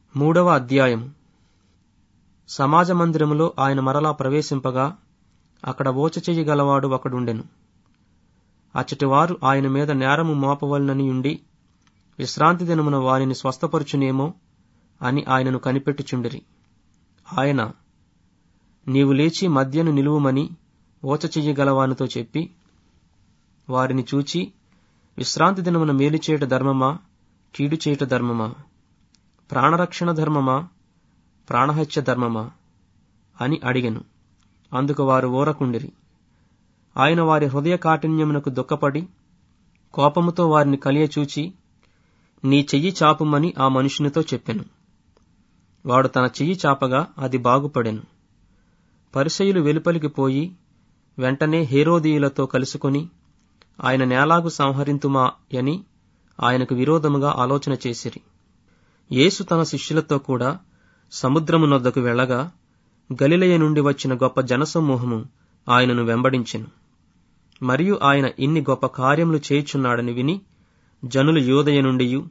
మూడవ అధ్యాయం సమాజ మందిరములో ఆయన మరలా ప్రవేశింపగా అక్కడ ఓచ చెయ్యి గలవాడు ఒకడుండెను అచ్చటివారు ఆయన మీద నేరము మోపవలనని ఉండి విశ్రాంతి దినమున వారిని స్వస్థపరచునేమో అని ఆయనను కనిపెట్టుచుండిరి ఆయన నీవు లేచి మధ్యను నిలువుమని ఓచ చెయ్యి గలవానితో చెప్పి వారిని చూచి విశ్రాంతి దినమున మేలు చేయుట ధర్మమా కీడు చేయుట ధర్మమా ప్రాణరక్షణ ధర్మమా ప్రాణహత్య ధర్మమా అని అడిగెను అందుకు వారు ఊరకుండిరి ఆయన వారి హృదయ కాఠిన్యమునకు దుఃఖపడి కోపముతో వారిని కలియచూచి నీ చెయ్యి చాపుమని ఆ మనుషునితో చెప్పెను వాడు తన చెయ్యి చాపగా అది బాగుపడెను పరిసయులు వెలుపలికి పోయి వెంటనే హేరోదీయులతో కలుసుకొని ఆయన నేలాగు సంహరింతుమా అని ఆయనకు విరోధముగా ఆలోచన చేసిరి యేసు తన శిష్యులతో కూడా సముద్రమునొద్దకు వెళ్ళగా గలిలయ నుండి వచ్చిన గొప్ప జనసమూహము ఆయనను వెంబడించెను మరియు ఆయన ఇన్ని గొప్ప కార్యములు చేయుచున్నాడని విని జనులు యోదయ నుండియు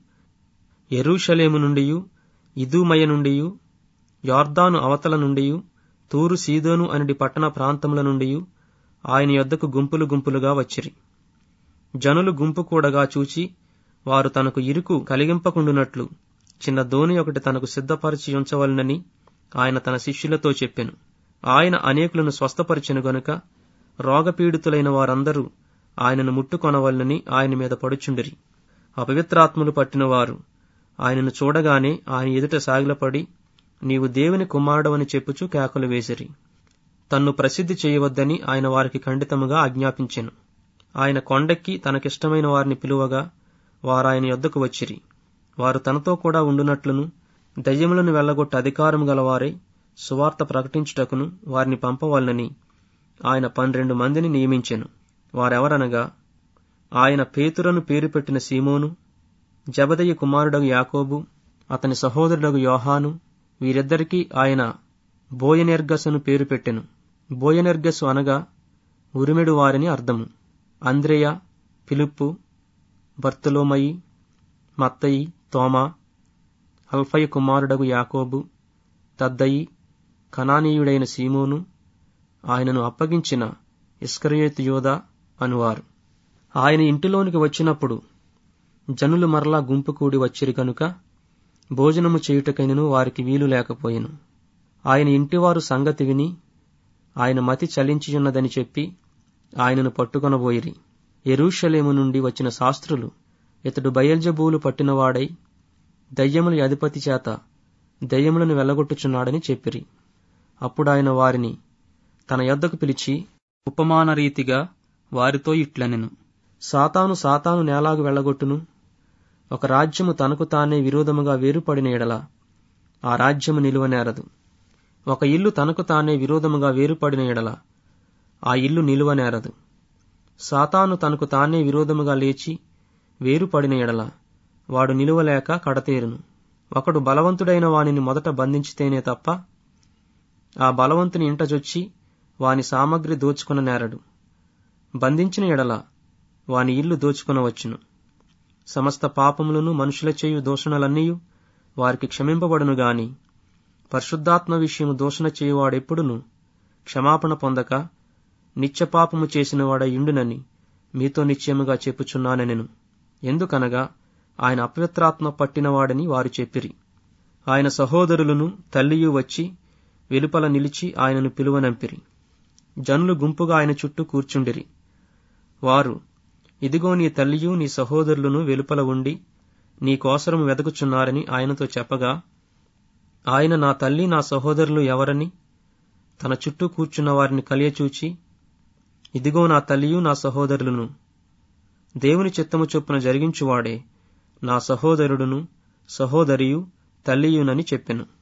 ఎరూషలేము నుండియు ఇదూమయ నుండియు యార్దాను అవతల నుండియు తూరు సీదోను అనడి పట్టణ ప్రాంతముల నుండియు ఆయన యొద్దకు గుంపులు గుంపులుగా వచ్చిరి జనులు గుంపు కూడగా చూచి వారు తనకు ఇరుకు కలిగింపకుండునట్లు చిన్న దోణి ఒకటి తనకు సిద్ధపరిచి ఉంచవలనని ఆయన తన శిష్యులతో చెప్పెను ఆయన అనేకులను స్వస్థపరిచెను గనుక రోగపీడితులైన వారందరూ ఆయనను ముట్టుకొనవలనని ఆయన మీద పడుచుండిరి అపవిత్రాత్మలు పట్టిన వారు ఆయనను చూడగానే ఆయన ఎదుట సాగిలపడి నీవు దేవుని కుమారుడవని చెప్పుచు కేకలు వేసిరి తన్ను ప్రసిద్ధి చేయవద్దని ఆయన వారికి ఖండితముగా ఆజ్ఞాపించెను ఆయన కొండెక్కి తనకిష్టమైన వారిని పిలువగా వారాయన యొద్దకు వచ్చిరి వారు తనతో కూడా ఉండునట్లును దయ్యములను వెళ్లగొట్ట అధికారం గలవారై సువార్త ప్రకటించుటకును వారిని పంపవాలనని ఆయన పన్నెండు మందిని నియమించెను వారెవరనగా ఆయన పేతురను పేరు పెట్టిన సీమోను జబదయ్య కుమారుడగు యాకోబు అతని సహోదరుడగు యోహాను వీరిద్దరికీ ఆయన బోయనెర్గసును పేరు పెట్టెను బోయనెర్గసు అనగా ఉరిమెడు వారిని అర్థము అంద్రేయ ఫిలిప్పు బర్తలోమయి మత్తయి తోమా అల్ఫయ కుమారుడగు యాకోబు తద్దయి కనానీయుడైన సీమోను ఆయనను అప్పగించిన ఇస్కరియోతు యోధ అనువారు ఆయన ఇంటిలోనికి వచ్చినప్పుడు జనులు మరలా గుంపు కూడి వచ్చిరి కనుక భోజనము చేయుటకైనను వారికి వీలు లేకపోయెను ఆయన ఇంటివారు సంగతి విని ఆయన మతి చలించియున్నదని చెప్పి ఆయనను పట్టుకొనబోయిరి ఎరూషలేము నుండి వచ్చిన శాస్త్రులు ఇతడు బయల్జబూలు పట్టినవాడై దయ్యముల అధిపతి చేత దయ్యములను వెళ్లగొట్టుచున్నాడని చెప్పిరి అప్పుడు ఆయన వారిని తన యొద్దకు పిలిచి ఉపమాన రీతిగా వారితో ఇట్లనెను సాతాను సాతాను నేలాగు వెళ్లగొట్టును ఒక రాజ్యము తనకు తానే విరోధముగా వేరుపడిన ఎడల ఆ రాజ్యము నిలువనేరదు ఒక ఇల్లు తనకు తానే విరోధముగా వేరుపడిన ఎడల ఆ ఇల్లు నిలువనేరదు సాతాను తనకు తానే విరోధముగా లేచి వేరుపడిన ఎడల వాడు నిలువలేక కడతేరును ఒకడు బలవంతుడైన వానిని మొదట బంధించితేనే తప్ప ఆ బలవంతుని ఇంటజొచ్చి వాని సామగ్రి దోచుకున నేరడు బంధించిన ఎడల వాని ఇల్లు దోచుకునవచ్చును సమస్త పాపములను మనుషుల చేయు దూషణలన్నీయు వారికి క్షమింపబడును గాని పరిశుద్ధాత్మ విషయము దూషణ చేయువాడెప్పుడును క్షమాపణ పొందక నిత్యపాపము చేసిన వాడయుండునని మీతో నిశ్చయముగా చెప్పుచున్నానెను ఎందుకనగా ఆయన అపవిత్రాత్మ పట్టినవాడని వారు చెప్పిరి ఆయన సహోదరులను తల్లియు వచ్చి వెలుపల నిలిచి ఆయనను పిలువనంపిరి జనులు గుంపుగా ఆయన చుట్టూ కూర్చుండిరి వారు ఇదిగో నీ తల్లియు నీ సహోదరులను వెలుపల ఉండి నీ కోసరం వెదకుచున్నారని ఆయనతో చెప్పగా ఆయన నా తల్లి నా సహోదరులు ఎవరని తన చుట్టూ కూర్చున్న వారిని కలియచూచి ఇదిగో నా తల్లియు నా సహోదరులను దేవుని చిత్తము చొప్పున జరిగించువాడే నా సహోదరుడును సహోదరియు తల్లియునని చెప్పెను